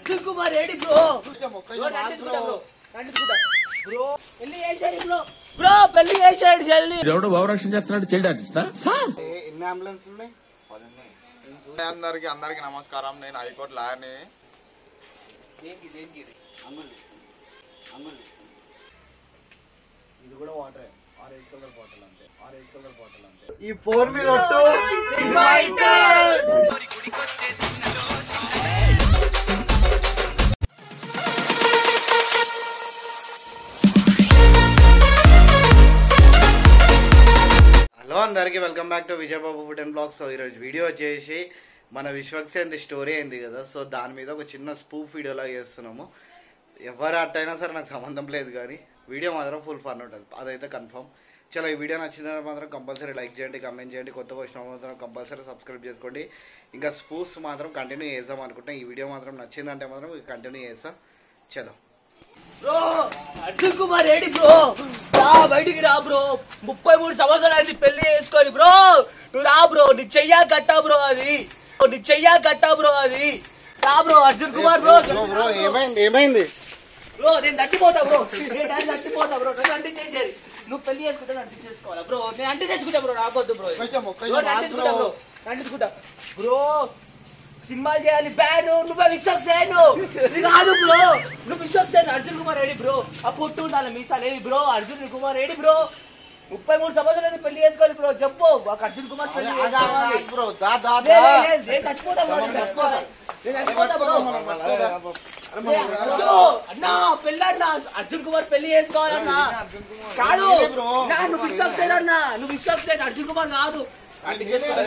Arjun Kumar ready bro bro నందిసుకుంటా bro నందిసుకుంటా bro పెళ్లి చేశాడు బ్రో బ్రో పెళ్లి చేశాడు జల్దీ ఎవడో భావరక్షణ చేస్తున్నాడు చైల్డ్ ఆర్టిస్టా ఎన్ని అంబులెన్స్ ఉన్నాయి అందరికి అందరికి నమస్కారం నేను హైకోర్టు లాయర్ని దేనికి దేనికి ఇది కూడా వాటర్ ఆరెంజ్ కలర్ బాటిల్ అంతే ఆరెంజ్ కలర్ బాటిల్ అంతే ఈ ఫోన్ మీద ఒట్టు హలో అందరికి welcome back to Vijayababu food and blogs so ఈరోజు వీడియో వచ్చేసి మన విశ్వక్సేంది స్టోరీ అయింది కదా సో దాని మీద ఒక చిన్న స్పూఫ్ వీడియోలా చేస్తున్నాము ఎవరు అట్టయినా సరే నాకు సంబంధం లేదు కానీ వీడియో మాత్రం ఫుల్ ఫన్ ఉంటుంది అదైతే కన్ఫర్మ్ చలో ఈ వీడియో నచ్చిందని మాత్రం కంపల్సరీ లైక్ చేయండి కమెంట్ చేయండి కొత్తగా వచ్చిన వాళ్ళు మాత్రం కంపల్సరీ సబ్స్క్రైబ్ చేసుకోండి ఇంకా స్పూఫ్స్ మాత్రం కంటిన్యూ చేద్దాం అనుకుంటున్నాం ఈ వీడియో మాత్రం నచ్చిందంటే మాత్రం కంటిన్యూ చేస్తాం చలో bro Arjun Kumar ready bro రా బయటికి రా బ్రో ముప్పై మూడు సంవత్సరాలు పెళ్లి చేసుకొని బ్రో నువ్వు రా బ్రో నీ చెయ్యా కట్టా బ్రో అది నీ చెయ్యా కట్టా బ్రో అది రా bro Arjun Kumar bro bro ఏమైంది ఏమైంది బ్రో నేను చచ్చిపోతా బ్రో నేను డాడీ చచ్చిపోతా బ్రో నన్ను అంటే చేసేది నువ్వు పెళ్లి చేసుకుంటే అంటే చేసుకోవాలా బ్రో నేను అంటే చేసుకుంటా బ్రో రాకొద్దు బ్రో కొంచెం, కొంచెం బ్రో ఆగు అంటించుకుంటా బ్రో. బ్రో అంటించుకుంటా బ్రో సినిమాలు చేయాలి బ్యాన్ నువ్వే విశ్వక్సేను ఇది కాదు బ్రో నువ్వు విశ్వక్సేను అర్జున్ కుమార్ రెడ్డి బ్రో ఆ పొట్టు ఉండాలి మీసాలు ఏది బ్రో అర్జున్ కుమార్ రెడ్డి బ్రో ముప్పై మూడు సంవత్సరాలు పెళ్లి చేసుకోవాలి బ్రో చెప్పు ఒక అర్జున్ కుమార్ పెళ్లి చేసుకోవాలి బ్రో దా దా లే, దా లే, లే, నేను చచ్చిపోతా బ్రో నేను చచ్చిపోతా నేను చచ్చిపోతా బ్రో ఏ, వద్దు. అన్నా పెళ్ళన్నా అర్జున్ కుమార్ పెళ్లి చేసుకోవాలన్నా కాదు నేనే బ్రో. నా, నువ్వు విశ్వక్సేన్ అన్నా నువ్వు విశ్వక్సేన్ అర్జున్ కుమార్ కాదు అంటే చేసుకోవాలి.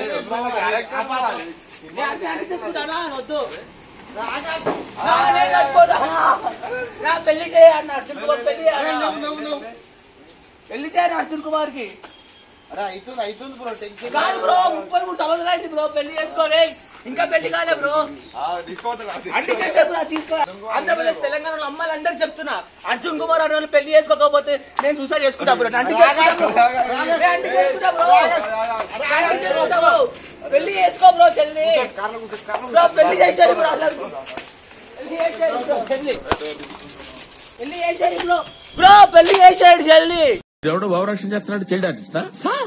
నేను అంటే అంటే చేసుకుంటానా వద్దు నా, నేను చచ్చిపోతా నా పెళ్లి చేయాలన్న అర్జున్ కుమార్ పెళ్లి చేయాలన్నా. పెళ్లి చేయాలి అర్జున్ కుమార్ కి అరే అవుతుంది అవుతుంది బ్రో టెన్షన్ కాదు బ్రో ముప్పై మూడు సంవత్సరాలు అయింది బ్రో పెళ్లి చేసుకోలే ఇంకా పెళ్లి కాలే బ్రో అన్ని చేసేప్పుడు తీసుకో ఆంధ్రప్రదేశ్ తెలంగాణలో అమ్మాయిలు అందరికి చెప్తున్నా అర్జున్ కుమార్ అనే వాళ్ళు పెళ్లి చేసుకోకపోతే నేను సూసైడ్ చేసుకుంటా బ్రో నేను అంటి చేసుకుంటా బ్రో. నేను అంటి చేసుకుంటా బ్రో నేను అంటి చేసుకుంటా బ్రో పెళ్లి చేసుకో బ్రో చెల్లి బ్రో పెళ్లి చేశాడు బ్రో అందరూ. పెళ్లి చేశాడు బ్రో చెల్లి పెళ్లి చేశాడు బ్రో బ్రో పెళ్లి చేశాడు చెల్లి ఎవడో భావరక్షణ చేస్తున్నాడు చైల్డ్ ఆర్టిస్టా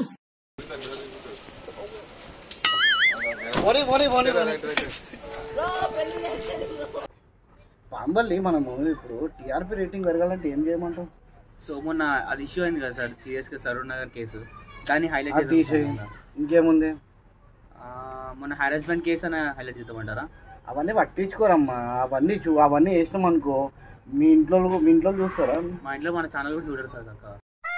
పోనీ పోనీ పోనీ పోనీ బ్రో పెళ్లి చేశాడు బ్రో పాంబల్లి మనము ఇప్పుడు టీఆర్పీ రేటింగ్ పెరగాలంటే ఏం చేయమంటాం సో మొన్న అది ఇష్యూ అయింది కదా sir CSK Saroor Nagar case దాన్ని అది హైలైట్ తీసేయి ఇంకేముంది మొన్న హారాస్మెంట్ కేసు అని హైలైట్ చేద్దామంటారా అవన్నీ పట్టించుకోరమ్మా అవన్నీ చూ అవన్నీ వేసినాం అనుకో మీ ఇంట్లో మీ ఇంట్లో చూస్తారా మా ఇంట్లో మన ఛానల్ కూడా చూడరు సార్ అక్క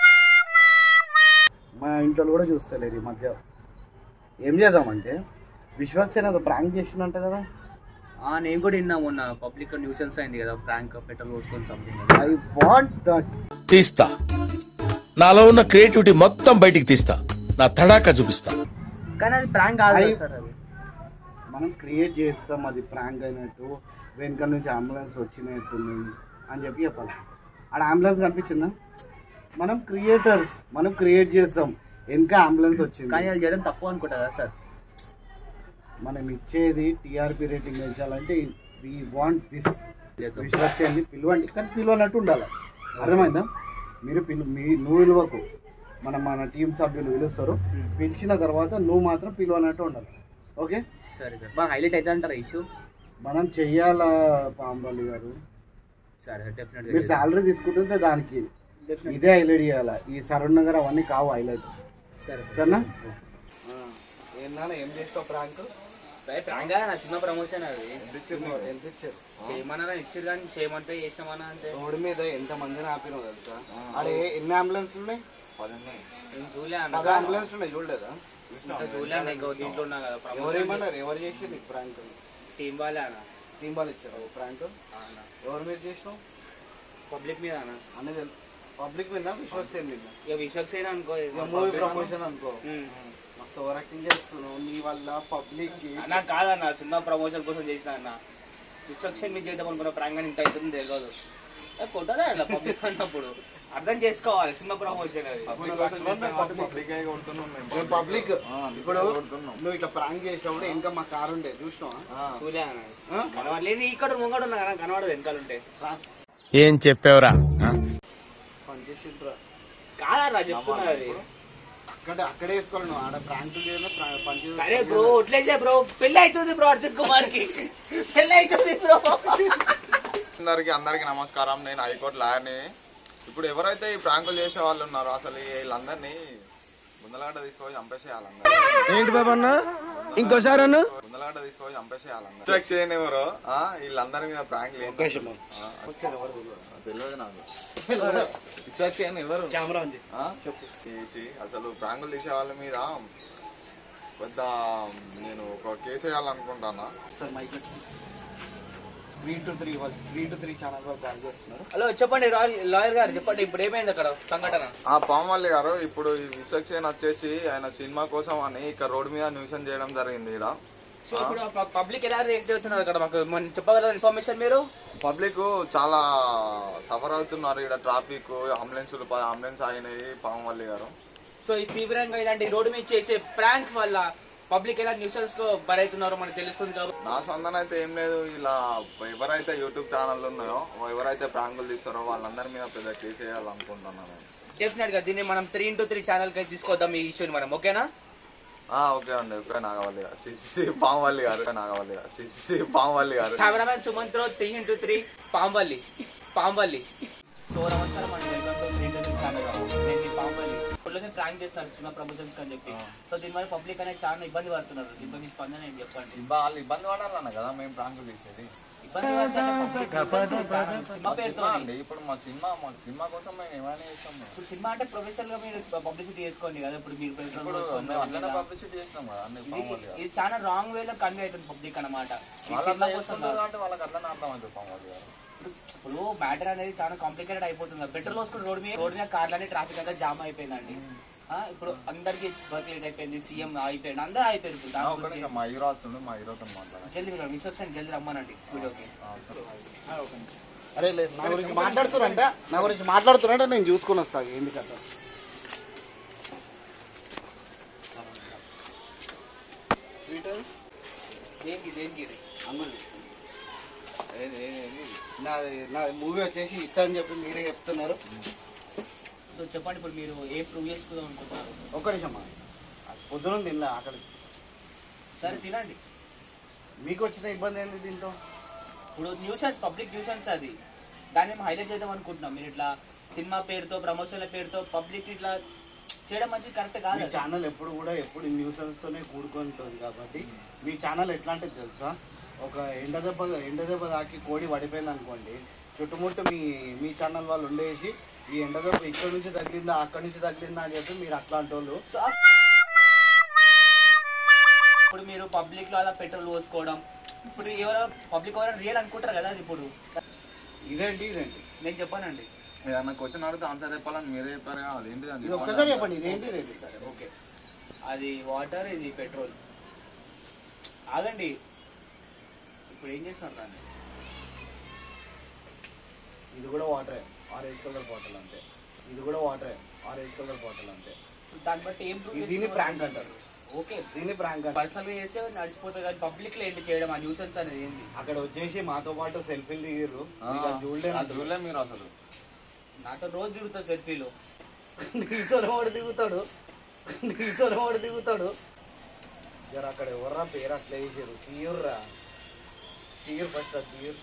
మా ఇంట్లో కూడా చూస్తలేరు ఈ మధ్య ఏం చేద్దామంటే విశ్వక్సేన ఏదో ప్రాంక్ చేసిందంట కదా ఆ, నేను కూడా విన్నా మొన్న పబ్లిక్ న్యూసెన్స్ అయింది కదా ప్రాంక్ పెట్రోల్ పోసుకొని సంథింగ్ ఐ వాంట్ దట్ తీస్తా నాలో ఉన్న క్రియేటివిటీ మొత్తం బయటికి తీస్తా నా తడాకా చూపిస్తా కానీ అది ప్రాంక్ కాదు కదా అయి- సార్ అది మనం క్రియేట్ చేస్తాం అది ప్రాంక్ అయినట్టు వెనక నుంచి అంబులెన్స్ వచ్చినట్టుంది అని చెప్పి చెప్పాలి ఆడ అంబులెన్స్ కనిపించిందా మనం క్రియేటర్స్ మనం క్రియేట్ చేస్తాం వెనక అంబులెన్స్ కానీ వచ్చింది అది చేయడం తప్పు అనుకుంటా కదా సార్ మనం ఇచ్చేది టీఆర్పీ రేటింగ్ పెంచాలంటే వి వాంట్ దిస్ విశ్వక్సేన్ని పిలవండి కానీ పిలవనట్టు ఉండాలి అర్థమైందా మీరు పిలు మీ నువ్వు విలువకు మన మన టీం సభ్యులు పిలుస్తారు పిలిచిన తర్వాత నువ్వు మాత్రం పిలవనట్టు ఉండాలి ఓకే సరే సార్ బాగా హైలైట్ అయితే అంటారా ఇష్యూ మనం చెయ్యాలా పాంబల్లి గారు సరే మీరు డెఫినెట్గా శాలరీ తీసుకుంటుంటే దానికి ఇదే హైలైట్ చేయాలి ఈ సరౌండ్ నగర్ అవన్నీ కావు హైలైట్ సరే సరేనా ఏందా ఏం చేస్తావు ప్రాంక్ ప్రాంక్ నా చిన్న ప్రమోషన్ అది ఎంత ఇచ్చారు చేయమన్నారా ఇచ్చారు కానీ చేయమంటే చేసినామన్నా అంటే రోడ్డు మీద ఎంత మందిని ఆపినావు తెలుసా అడే ఎన్ని అంబులెన్స్ ఉన్నాయి నేను చూలే పది అంబులెన్స్ ఉన్నాయి చూడలేదా ఇంకా చూలే అన్న ఇంకో దీంట్లో ఉన్నా కదా ఎవరు ప్రమోషన్ ఏమన్నారు ఎవరు చేసి నీకు ప్రాంక్ టీం వాళ్ళే అన్న టీం వాళ్ళు ఇచ్చారు ప్రాంక్ ఎవరి మీద చేసినావు పబ్లిక్ మీద అన్న అనేది పబ్లిక్ మీద విశ్వక్సేన్ మీద ఇక విశ్వక్సేన్ అనుకో ఇక మూవీ ప్రమోషన్ అనుకో ఉమ్. మస్తు ఓవర్ యాక్టింగ్ చేస్తున్నావు నీ వల్ల పబ్లిక్ కి అన్న కాదన్న సినిమా ప్రమోషన్ కోసం చేసిన అన్న డిస్ట్రక్షన్ మీద చేద్దాం అనుకున్న ప్రాంగ్ అని ఇంత అవుతుంది తెలియదు ఏ, కొట్టదా అట్లా పబ్లిక్ అన్నప్పుడు అర్థం చేసుకోవాలి సినిమా ప్రమోషన్ అది పబ్లిక్ అయి కొడుతున్నాం మేము. మేము పబ్లిక్ ఆ, అందుకే ఇప్పుడు కొడుతున్నాం. నువ్వు ఇట్లా ప్రాంక్ చేసినప్పుడు ఇంకా మా కారు ఉండే చూసినావా ఆ. సూర్య అన్నది. ఆ? కనబడలేదు ఇక్కడ ముంగడు ఉన్నా కదా కనబడదు వెనకాల ఉంటే ఏం చెప్పావురా పనిచేసిండ్రా కాదా చెప్తున్నా అది అక్కడ అక్కడే వేసుకోవాలి నువ్వు ఆడ ప్రాంక్ చేయను పని సరే బ్రో వట్లేసే బ్రో పెళ్లి అవుతుంది బ్రో అర్జున్ కుమార్ కి పెళ్లి అవుతుంది బ్రో అందరికి అందరికి నమస్కారం నేను హైకోర్టు లాయర్ని ఇప్పుడు ఎవరైతే ఈ ప్రాంకులు చేసే వాళ్ళు ఉన్నారో అసలు వీళ్ళందరినీ ముందలగడ్డ తీసుకొని చంపేసేయాలి ఏంటి బాబు అన్న ఇంకోసారి అన్న ముందలగడ్డ తీసుకొని చంపేసేయాలి చెక్ చేయని ఎవరు ఆ, వీళ్ళందరి మీద ప్రాంక్ అవకాశం తెలియదు నాకు విశ్వాస్ చేయని ఎవరు కెమెరా ఉంది ఆ? తీసి అసలు ప్రాంకులు తీసే వాళ్ళ మీద పెద్ద నేను ఒక కేసు వేయాలనుకుంటానా sir mike three two three వాళ్ళు త్రీ టు త్రీ ఛానల్ వాళ్ళు కాల్ చేస్తున్నారు హలో చెప్పండి లాయర్ గారు చెప్పండి ఇప్పుడు ఏమైంది అక్కడ సంఘటన ఆ పామల్లి గారు ఇప్పుడు ఈ విశ్వక్సేన్ వచ్చేసి ఆయన సినిమా కోసం అని ఇక్కడ రోడ్ మీద న్యూసన్ చేయడం జరిగింది ఇక్కడ సో ఇప్పుడు పబ్లిక్ ఎలా రియాక్ట్ అవుతున్నారు అక్కడ మాకు మన చెప్పగలరా ఇన్ఫర్మేషన్ మీరు పబ్లిక్ చాలా సఫర్ అవుతున్నారు ఇక్కడ ట్రాఫిక్ అంబులెన్స్ అంబులెన్స్ అయినాయి పామల్లి గారు సో ఈ తీవ్రంగా ఇలాంటి రోడ్డు మీద చేసే ప్రాంక్ వల్ల పబ్లిక్ ఎలా న్యూసెన్స్ కు బరైతున్నారో మనకు తెలుస్తుంది కాబట్టి నా సొంతం అయితే ఏం లేదు ఇలా ఎవరైతే యూట్యూబ్ ఛానల్ ఉన్నాయో ఎవరైతే ప్రాంకులు తీస్తారో వాళ్ళందరి మీద పెద్ద కేసు వేయాలనుకుంటున్నాను నేను. డెఫినెట్ గా దీన్ని మనం త్రీ ఇంటూ త్రీ ఛానల్ కి తీసుకొద్దాం ఈ ఇష్యూని మనం ఓకేనా ఆ, ఓకే అండి ఓకే నాగవల్లి గారు చేసి పామవల్లి గారు నాగవల్లి గారు చేసి పామవల్లి గారు cameraman Sumanth Rao three into three Pamballi Pamballi so నమస్కారం అండి welcome to three into three channel నేను మీ పాంబల్లి ఇప్పుడు ప్రాంక్ చేస్తున్నారు చిన్న ప్రమోషన్స్ అని చెప్పి సో దీనివల్ల పబ్లిక్ అనేది చాలా ఇబ్బంది పడుతున్నారు ఇబ్బంది స్పందన ఏంటి చెప్పండి వాళ్ళు ఇబ్బంది పడాలన్న కదా మేము ప్రాంకులు తీసేది ఇబ్బంది పడుతుంటే public nuisance చాలా సినిమా మా పేరుతో సినిమా అండి ఇప్పుడు మా సినిమా మా సినిమా కోసం మేము ఏమైనా చేస్తాం మేము. ఇప్పుడు సినిమా అంటే ప్రొఫెషనల్ గా మీరు పబ్లిసిటీ చేసుకోండి కదా ఇప్పుడు మీరు పెట్రోల్ ఇప్పుడు పోసుకోండి మేము అట్లనే ఇలా. పబ్లిసిటీ చేస్తాం కదా అన్ని ఇది పామవల్లి గారు ఇది చాలా రాంగ్ వే లో కన్వే అవుతుంది పబ్లిక్ అన్నమాట ఈ వాళ్ళు సినిమా అట్లా కోసం చేస్తుంటారు కాదు. కాబట్టి వాళ్ళకి అట్లనే అర్థం అవుతుంది పామవల్లి గారు ఇప్పుడు మ్యాటర్ అనేది చాలా కాంప్లికేటెడ్ అయిపోతుంది పెట్రోల్ పోసుకుని రోడ్ మీద రోడ్ మీద కార్లని ట్రాఫిక్ అంతా జామ్ అయిపోయిందండి ఆ, ఇప్పుడు అందరికి వర్క్ లేట్ అయిపోయింది సీఎం అయిపోయింది అందరూ అయిపోయారు ఇప్పుడు దాని ఒకటి గురించి మా హీరో వస్తుండు మా హీరోతో మాట్లాడాలి జల్దీ మీరు విశ్వక్సేన్ జల్దీ రమ్మనండి వీడియోకి అరే లేదు నా గురించి మాట్లాడుతున్నారంట నా గురించి మాట్లాడుతున్నారంటే నేను చూసుకొని వస్తాను ఏంది కదా దేనికి దేనికి ఇది? ఏది ఏది ఏది నాది నా మూవీ వచ్చేసి ఇట్ట అని చెప్పి మీరే చెప్తున్నారు సో చెప్పండి ఇప్పుడు మీరు ఏ ప్రూవ్ చేసుకుందాం అనుకుంటున్నారు ఒక్క నిమిషం పొద్దున తినలే ఆకలి సరే తినండి మీకు వచ్చిన ఇబ్బంది ఏంది దీంతో ఇప్పుడు న్యూసెన్స్ పబ్లిక్ న్యూసెన్స్ అది దాన్ని మేము హైలైట్ చేద్దాం అనుకుంటున్నాం మీరు ఇట్లా సినిమా పేరుతో ప్రమోషన్ల పేరుతో పబ్లిక్ ఇట్లా చేయడం మంచిది కరెక్ట్ కాదు మీ అది. ఛానల్ ఎప్పుడు కూడా ఎప్పుడు న్యూసెన్స్ తోనే కూడుకొని ఉంటుంది కాబట్టి మీ ఛానల్ ఎట్లాంటిది తెలుసా ఒక ఎండ దెబ్బ ఎండ దెబ్బ తాకి కోడి పడిపోయింది అనుకోండి చుట్టుముట్టు మీ మీ ఛానల్ వాళ్ళు ఉండేసి ఈ ఎండ దెబ్బ ఇక్కడ నుంచి తగిలిందా అక్కడి నుంచి తగిలిందా అని చెప్పి మీరు అట్లాంటి వాళ్ళు సో ఇప్పుడు మీరు పబ్లిక్ లో అలా పెట్రోల్ పోసుకోవడం ఇప్పుడు ఎవరో పబ్లిక్ ఎవరైనా రియల్ అనుకుంటారు కదా అది ఇప్పుడు ఇదేంటి ఇదేంటి నేను చెప్పానండి ఏదన్నా క్వశ్చన్ అడిగితే ఆన్సర్ చెప్పాలని మీరే చెప్పారు కదా అది ఏంటిది ఇది ఒక్కసారి చెప్పండి ఇదేంటి ఇదేంటి సరే ఓకే అది వాటర్ ఇది పెట్రోల్ ఆగండి ఇప్పుడు ఏం చేస్తున్నారు దాన్ని ఇది కూడా వాటరే ఆరెంజ్ కలర్ బాటిల్ అంతే ఇది కూడా వాటరే ఆరెంజ్ కలర్ బాటిల్ అంతే దాన్ని బట్టి ఏం prove ఇది దీన్ని చేస్తున్నారు? ప్రాంక్ అంటారు ఓకే దీన్ని ప్రాంక్ అంటారు పర్సనల్ గా చేస్తే నడిచిపోతుంది కానీ పబ్లిక్ లో ఏంటి చేయడం ఆ న్యూసెన్స్ అనేది ఏంది అక్కడ వచ్చేసి మాతో పాటు సెల్ఫీలు దిగిర్రు ఆ, మీకు అది చూడలేదు అది చూడలే మీరు అసలు నాతో రోజు తిరుగుతుంది సెల్ఫీలు నీతో వాడు దిగుతాడు నీతో వాడు దిగుతాడు జర అక్కడ ఎవర్రా పేరు అట్లా వేసారు తీయుర్రా తీయరు ఫస్ట్ అది తీయరు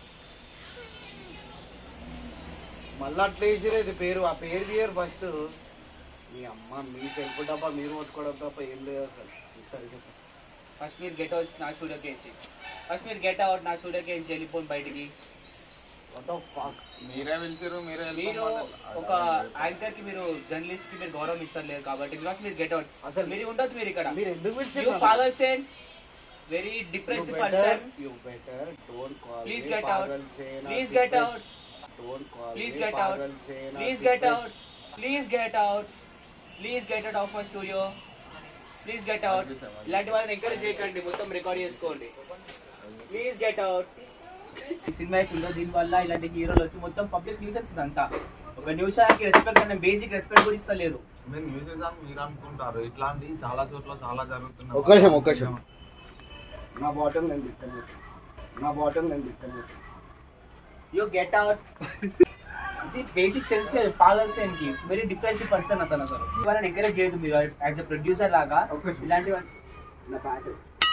మళ్ళీ అట్లా వేసిరే ఇది పేరు ఆ పేరు తీయరు ఫస్ట్ మీ అమ్మ మీ సెల్ఫ్ డబ్బా మీరు కొట్టుకోవడం తప్ప ఏం లేదు అసలు సరే చెప్పు ఫస్ట్ మీరు గెట్ అవుట్ నా స్టూడియోకి ఇచ్చి ఫస్ట్ మీరు గెట్ అవుట్ నా స్టూడియోకి ఇచ్చి వెళ్ళిపోండి బయటికి What the fuck? మీరే పిలిచిరు మీరే మీరు వెళ్ళిపోమన్నారు. ఒక యాంకర్ కి మీరు జర్నలిస్ట్ కి మీరు గౌరవం ఇస్తలేదు కాబట్టి బికాస్ మీరు గెట్ అవుట్ అసలు మీరు ఉండొద్దు మీరు ఇక్కడ మీరు ఎందుకు యూ పిలిచారు Pagal Sen very depressed person you better don't call please get out please get out don't call please get out please get out please get out please get out of my studio please get out ఇలాంటి వాళ్ళని encourage చేయకండి మొత్తం record చేసుకోండి please get out ఈ సినిమా ఉందో దీని వల్ల ఇలాంటి హీరోలు వచ్చి మొత్తం పబ్లిక్ న్యూసెన్స్ ఇదంతా ఒక న్యూస్ కి రెస్పెక్ట్ అంటే బేసిక్ రెస్పెక్ట్ కూడా ఇస్తలేరు మీరు న్యూస్ అని మీరు అనుకుంటారు ఇట్లాంటివి చాలా చోట్ల చాలా జరుగుతున్నాయి ఒక్క నిమిషం, ఒక్క నిమిషం. నా బాటిల్ నేను తీసుకెళ్ళి నా బాటిల్ నేను తీసుకెళ్ళి యూ గెట్ అవుట్ ఇది బేసిక్ సెన్స్ లేదు పాగల్ సెన్ కి వెరీ డిప్రెస్డ్ పర్సన్ అతను అసలు వాళ్ళని ఎంకరేజ్ చేయదు మీరు యాజ్ ఎ ప్రొడ్యూసర్ లాగా ఇలాంటివి నా ప్యాట్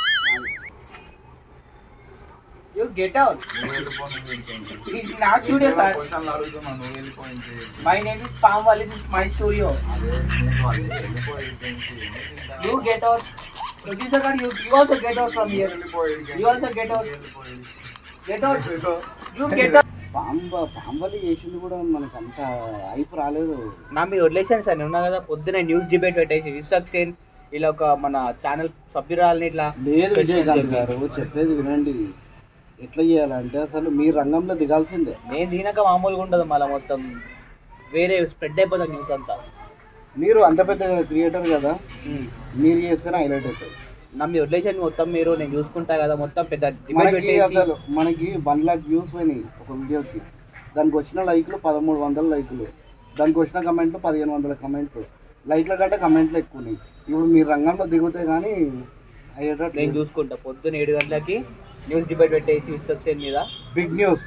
యూ గెట్ అవుట్ నువ్వు వెళ్ళిపో నువ్వు వెళ్ళిపో ఇది నా స్టూడియో సార్ క్వశ్చన్లు అడుగుతున్నా నువ్వు వెళ్ళిపోయింది my name is Pamvali is my studio అదే నేను అది వెళ్ళిపోయింది యూ గెట్ అవుట్ ప్రొడ్యూసర్ గారు you you also get out from here you also get out get out you get out పాంబ పాంబలి చేసింది కూడా మనకు అంత అయిపు రాలేదు నా మీరు వదిలేసాను సార్ నేను ఉన్నా కదా పొద్దున న్యూస్ డిబేట్ పెట్టేసి విశ్వక్ సేన్ ఇలా ఒక మన ఛానల్ సభ్యురాలని ఇట్లా లేదు విజయకాంత్ చెప్పి. గారు చెప్పేది వినండి ఎట్లా చేయాలంటే అసలు మీ రంగంలో దిగాల్సిందే నేను దీనక మామూలుగా ఉండదు మళ్ళీ మొత్తం వేరే స్ప్రెడ్ అయిపోతుంది న్యూస్ అంతా మీరు అంత పెద్ద క్రియేటర్ కదా మీరు చేస్తేనే హైలైట్ అవుతుంది నా మీ వదిలేసాను మొత్తం మీరు నేను చూసుకుంటా కదా మొత్తం పెద్ద డిబేట్ మనకి పెట్టేసి అసలు మనకి వన్ లాక్ వ్యూస్ పోయినాయి ఒక వీడియోకి దానికి వచ్చిన లైక్లు పదమూడు వందల లైక్లు దానికి వచ్చిన కమెంట్లు పదిహేను వందల కమెంట్లు లైక్ల కంటే కమెంట్లు ఎక్కువ ఉన్నాయి ఇప్పుడు మీ రంగంలో దిగితే కానీ నేను అయ్యేటట్లు చూసుకుంటా పొద్దున ఏడు గంటలకి న్యూస్ డిబేట్ పెట్టేసి విశ్వక్ సేన్ మీద బిగ్ న్యూస్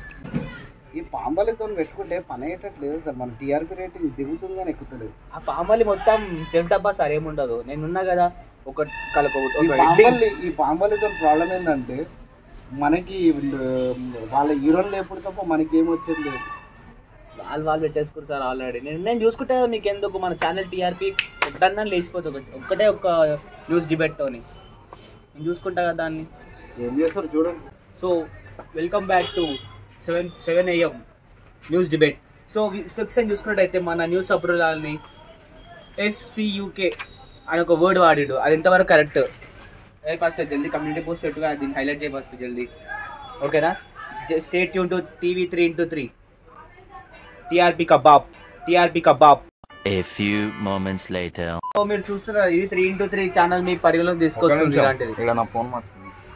ఈ పాంబలితో పెట్టుకుంటే పని అయ్యేటట్లేదు సార్ మన టీఆర్పీ రేటింగ్ దిగుతుంది కానీ ఎక్కుతలేదు ఆ పామలి మొత్తం సెల్ఫ్ డబ్బా సార్ ఏముండదు నేను ఉన్నా కదా ఒక కలక ఈ ఒక పాంబల్లి ఈ పాంబలితో ప్రాబ్లం ఏంటంటే మనకి వీళ్ళు వాళ్ళ హీరోలు ఎప్పుడు తప్ప మనకి ఏమొచ్చింది వాళ్ళు వాళ్ళు పెట్టేసుకున్నారు సార్ ఆల్రెడీ నేను నేను చూసుకుంటే మీకు ఎందుకు మన ఛానల్ టీఆర్పీ ఒక్కడన్నా లేచిపోతుంది ఒకటి- ఒక్కటే ఒక న్యూస్ డిబేట్తోని నేను చూసుకుంటా కదా దాన్ని ఏం చేస్తారు చూడండి so welcome back to seven seven AM news debate so section చూసుకున్నట్టయితే మన న్యూస్ అప్రూవల్ని ఎఫ్సియూకే అని ఒక వర్డ్ వాడాడు అది ఎంతవరకు కరెక్ట్ ఏ ఫస్ట్ జల్దీ కమ్యూనిటీ పోస్ట్ పెట్టుగా దీన్ని హైలైట్ చేయ ఫస్ట్ జల్దీ ఓకేనా stay tuned to TV three into three TRP kebab TRP kebab A few moments later. So మీరు చూస్తున్నారు ఇది త్రీ ఇంటూ త్రీ ఛానల్ మీ పరిగణలోకి తీసుకొస్తుంది ఇలాంటిది ఇక్కడ నా ఫోన్ మర్చిపోయింది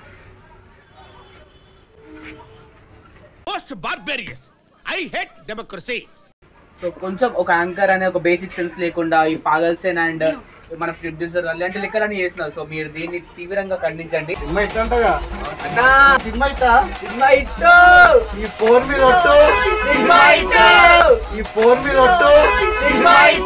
most barbarous I hate democracy so కొంచెం ఒక యాంకర్ అనే ఒక బేసిక్ సెన్స్ లేకుండా ఈ పాగల్సేన్ అండ్ మన ప్రొడ్యూసర్ అలాంటి లెక్కలని చేస్తున్నారు సో మీరు దీన్ని తీవ్రంగా ఖండించండి సినిమా ఇట్టంటగా అన్నా సినిమా ఇట్టా సినిమా ఇట్టు ఈ ఫోన్ మీద ఒట్టు సినిమా ఇట్టు ఈ ఫోన్ మీద ఒట్టు సినిమా ఇట్టు